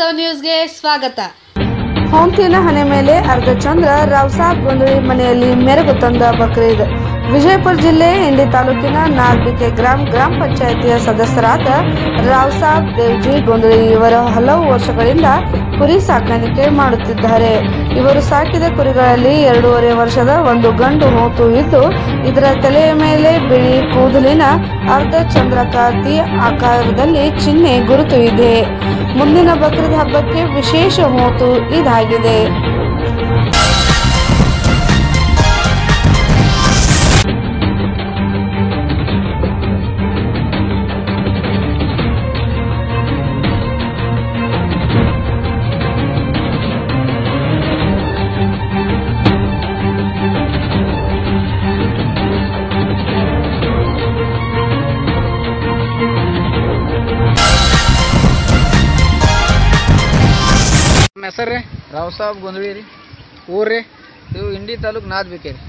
ವಾಸ್ತವ ನ್ಯೂಸ್ಗೆ ಸ್ವಾಗತ ಹೋಂತಿನ ಹಣೆ ಮೇಲೆ ಅರ್ಧ ಚಂದ್ರ ರಾವ್ಸಾಬ್ ಗೊಂದಳಿ ಮನೆಯಲ್ಲಿ ಮೆರುಗು ತಂದ ಬಕ್ರೀದ್ ವಿಜಯಪುರ ಜಿಲ್ಲೆ ಇಂಡಿ ತಾಲೂಕಿನ ನಾಲ್ಬಿಕೆ ಗ್ರಾಮ ಗ್ರಾಮ ಪಂಚಾಯಿತಿಯ ಸದಸ್ಯರಾದ ರಾವ್ಸಾಬ್ ದೇವ್ಜಿ ಗೊಂದಳಿ ಇವರು ಹಲವು ವರ್ಷಗಳಿಂದ ಕುರಿ ಸಾಕಾಣಿಕೆ ಮಾಡುತ್ತಿದ್ದಾರೆ ಇವರು ಸಾಕಿದ ಕುರಿಗಳಲ್ಲಿ ಎರಡೂವರೆ ವರ್ಷದ ಒಂದು ಗಂಡು ಹೋತು ಇದ್ದು ಇದರ ತಲೆಯ ಮೇಲೆ ಬಿಳಿ ಕೂದಲಿನ ಅರ್ಧ ಚಂದ್ರಕಾಂತಿ ಆಕಾರದಲ್ಲಿ ಚಿಹ್ನೆ ಗುರುತು ಇದೆ ಮುಂದಿನ ಬಕ್ರೀದ್ ಹಬ್ಬಕ್ಕೆ ವಿಶೇಷ ಹೋತು ಇದಾಗಿದೆ ನಮ್ಮ ಹೆಸರು ರೀ ರಾವ್ ಸಾಬ್ ಗೊಂದಳಿ ರೀ ಊರು ರೀ ಇದು ಇಂಡಿ ತಾಲೂಕು ನಾದ್ಬೇಕೆ ರೀ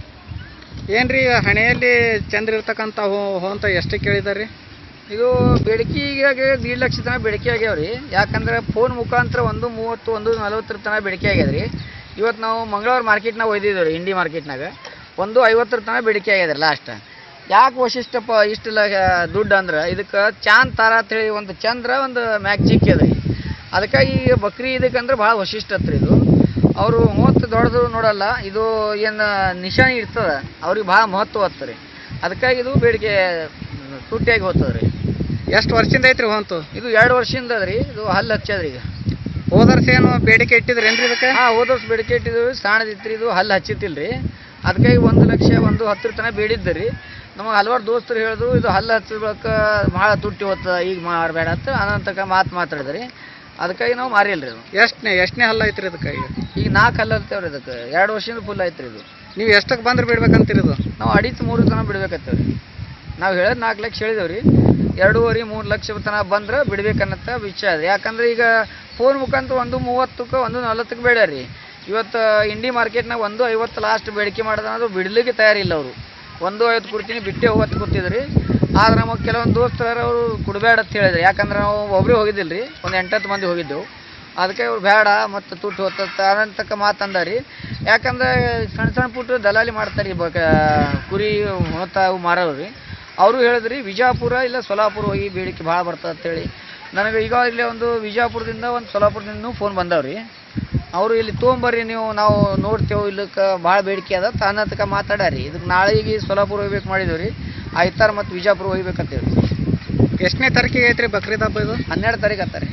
ಏನು ರೀ ಹಣೆಯಲ್ಲಿ ಚಂದ್ರ ಇರ್ತಕ್ಕಂಥ ಹೋ ಹೋ ಅಂತ ಎಷ್ಟು ಕೇಳಿದಾರೆ ರೀ ಇದು ಬೇಡಿಕೆಗೆ ದೀಡ್ ಲಕ್ಷ ತನಕ ಬೇಡಿಕೆ ಆಗ್ಯಾವ ರೀ ಯಾಕಂದ್ರೆ ಫೋನ್ ಮುಖಾಂತರ ಒಂದು ಮೂವತ್ತು ಒಂದು ನಲವತ್ತರ ತನಕ ಬೇಡಿಕೆ ಆಗ್ಯದ ರೀ ಇವತ್ತು ನಾವು ಮಂಗಳವಾರ ಮಾರ್ಕೆಟ್ನಾಗ ಒಯ್ದಿದ್ದೇವೆ ರೀ ಇಂಡಿ ಮಾರ್ಕೆಟ್ನಾಗ ಒಂದು ಐವತ್ತರ ತನಕ ಬೇಡಿಕೆ ಆಗ್ಯದ ರೀ ಲಾಸ್ಟ್ ಯಾಕೆ ವೈಶಿಷ್ಟಪ್ಪ ಇಷ್ಟೆಲ್ಲ ದುಡ್ಡು ಅಂದ್ರೆ ಇದಕ್ಕೆ ಚಾಂದ್ ತಾರ ಅಂತೇಳಿ ಒಂದು ಚಂದ್ರ ಒಂದು ಮ್ಯಾಗ್ ಚಿಕ್ಕದ ರೀ ಅದಕ್ಕಾಗಿ ಈ ಬಕ್ರಿ ಇದಕ್ಕಂದ್ರೆ ಭಾಳ ವೈಶಿಷ್ಟ್ಯತ್ ರೀ ಇದು ಅವರು ಮೂವತ್ತು ದೊಡ್ಡದು ನೋಡಲ್ಲ ಇದು ಏನು ನಿಶಾನಿ ಇರ್ತದೆ ಅವ್ರಿಗೆ ಭಾಳ ಮಹತ್ವ ಆಗ್ತದೆ ರೀ ಅದಕ್ಕಾಗಿ ಇದು ಬೇಡಿಕೆ ತುಟ್ಟಿಯಾಗಿ ಹೋಗ್ತದೆ ರೀ ಎಷ್ಟು ವರ್ಷದಿಂದ ಐತ್ರಿ ಹೊಂತು ಇದು ಎರಡು ವರ್ಷದಿಂದ ಅದ ರೀ ಇದು ಹಲ್ಲು ಹಚ್ಚದ್ರಿ ಈಗ ಹೋದ ವರ್ಷ ಏನು ಬೇಡಿಕೆ ಇಟ್ಟಿದ್ರೇನ್ರಿ ಇದಕ್ಕೆ ಹಾಂ ಹೋದ ವರ್ಷ ಬೇಡಿಕೆ ಇಟ್ಟಿದ್ದು ಸಣ್ಣದಿತ್ತು ಇದು ಹಲ್ಲು ಹಚ್ಚಿತ್ತಿಲ್ಲ ರೀ ಅದಕ್ಕಾಗಿ ಒಂದು ಲಕ್ಷ ಒಂದು ಹತ್ತರ ತನಕ ಬೇಡಿದ್ದೆ ರೀ ನಮಗೆ ಹಲವಾರು ದೋಸ್ತರು ಹೇಳಿದ್ರು ಇದು ಹಲ್ಲು ಹಚ್ಚಿದ ಬಳಿಕ ಭಾಳ ತುಟ್ಟಿ ಹೋಗ್ತದ ಈಗ ಮಾರಬೇಡ ಅಂತ ಅನಂತಕ ಮಾತು ಮಾತಾಡಿದ್ರಿ ಅದಕ್ಕಾಗಿ ನಾವು ಮಾರಿಲ್ಲ ರೀ ಇದು ಎಷ್ಟನೇ ಎಷ್ಟನೇ ಹಲ್ಲ ಐತ್ರಿ ಇದಕ್ಕೆ ಈಗ ಈಗ ನಾಲ್ಕು ಹಲ್ಲು ಹತ್ತೇವ್ರಿ ಇದಕ್ಕೆ ಎರಡು ವರ್ಷದಿಂದ ಫುಲ್ ಐತ್ರಿ ಇದು ನೀವು ಎಷ್ಟಕ್ಕೆ ಬಂದ್ರೆ ಬಿಡ್ಬೇಕಂತೀರಿ ಇದು ನಾವು ಅಡಿತ್ ಮೂರು ತನಕ ಬಿಡ್ಬೇಕತ್ತೇವೆ ರೀ ನಾವು ಹೇಳೋದು ನಾಲ್ಕು ಲಕ್ಷ ಹೇಳಿದೇವೆ ರೀ ಎರಡೂವರೆ ಮೂರು ಲಕ್ಷ ತನಕ ಬಂದ್ರೆ ಬಿಡ್ಬೇಕನ್ನತ್ತ ವಿಷಯ ಅದು ಯಾಕಂದ್ರೆ ಈಗ ಫೋನ್ ಮುಖಾಂತರ ಒಂದು ಮೂವತ್ತಕ್ಕೆ ಒಂದು ನಲ್ವತ್ತಕ್ಕೆ ಬೇಡ ರೀ ಇವತ್ತು ಇಂಡಿ ಮಾರ್ಕೆಟ್ನಾಗ ಒಂದು ಐವತ್ತು ಲಾಸ್ಟ್ ಬೇಡಿಕೆ ಮಾಡೋದು ಅನ್ನೋದು ಬಿಡ್ಲಿಕ್ಕೆ ತಯಾರಿಲ್ಲ ಅವರು ಒಂದು ಐವತ್ತು ಕೊಡ್ತೀನಿ ಬಿಟ್ಟೆ ಹೋಗತ್ತು ಕೂತಿದ್ರಿ ಆದ್ರೆ ನಮಗೆ ಕೆಲವೊಂದು ದೋಸ್ತರು ಅವರು ಕೊಡಬೇಡ ಅಂತ ಹೇಳಿದ್ರು ಯಾಕಂದ್ರೆ ನಾವು ಒಬ್ಬರೇ ಹೋಗಿದ್ದಿಲ್ಲ ರೀ ಒಂದು ಎಂಟತ್ತು ಮಂದಿ ಹೋಗಿದ್ದೆವು ಅದಕ್ಕೆ ಅವ್ರು ಬೇಡ ಮತ್ತು ತುಟ್ಟು ಹೊತ್ತ ಅನಂತಕ್ಕ ಮಾತಂದಾರಿ ಯಾಕಂದ್ರೆ ಸಣ್ಣ ಸಣ್ಣ ಪುಟ್ಟ ದಲಾಲಿ ಮಾಡ್ತಾರೆ ಈ ಬಕ ಕುರಿ ಹೊತ್ತ ಅವು ಮಾರೋರು ರೀ ಅವರು ಹೇಳಿದ್ರಿ ವಿಜಾಪುರ ಇಲ್ಲ ಸೊಲಾಪುರ ಹೋಗಿ ಬೇಡಿಕೆ ಭಾಳ ಬರ್ತದೆ ಅಂತೇಳಿ ನನಗೆ ಈಗಾಗಲೇ ಒಂದು ವಿಜಾಪುರದಿಂದ ಒಂದು ಸೊಲಾಪುರದಿಂದ ಫೋನ್ ಬಂದವ್ರಿ ಅವರು ಇಲ್ಲಿ ತೊಗೊಂಬರ್ರಿ ನೀವು ನಾವು ನೋಡ್ತೇವೆ ಇಲ್ಲಕ್ಕೆ ಭಾಳ ಬೇಡಿಕೆ ಅದ ಅನ್ನತಕ್ಕ ಮಾತಾಡ್ಯಾರಿ ಇದಕ್ಕೆ ನಾಳೆಗೆ ಸೊಲಾಪುರ ಹೋಗ್ಬೇಕು ಮಾಡಿದೇವೆ ರೀ ಆಯ್ತಾರ ಮತ್ತು ವಿಜಾಪುರ ಹೋಗ್ಬೇಕಂತೇಳಿ ಎಷ್ಟನೇ ತಾರೀಕಿಗೆ ಐತ್ರಿ ಬಕ್ರೀದ್ ಹಬ್ಬ ಇದು ಹನ್ನೆರಡು ತಾರೀಕು ಹತ್ತಾರೆ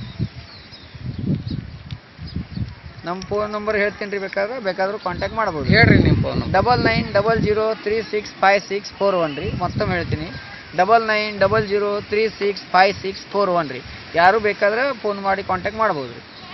ನಮ್ಮ ಫೋನ್ ನಂಬರ್ ಹೇಳ್ತೀನಿ ರೀ ಬೇಕಾದ್ರೆ ಬೇಕಾದ್ರೂ ಕಾಂಟ್ಯಾಕ್ಟ್ ಮಾಡ್ಬೋದು ಹೇಳ್ರಿ ನಿಮ್ಮ phone double nine double zero three six five six four one ರೀ ಮತ್ತೊಮ್ಮೆ ಹೇಳ್ತೀನಿ double nine double zero three six five six four one ರೀ ಯಾರು ಬೇಕಾದ್ರೆ ಫೋನ್ ಮಾಡಿ ಕಾಂಟ್ಯಾಕ್ಟ್ ಮಾಡ್ಬೋದು ರೀ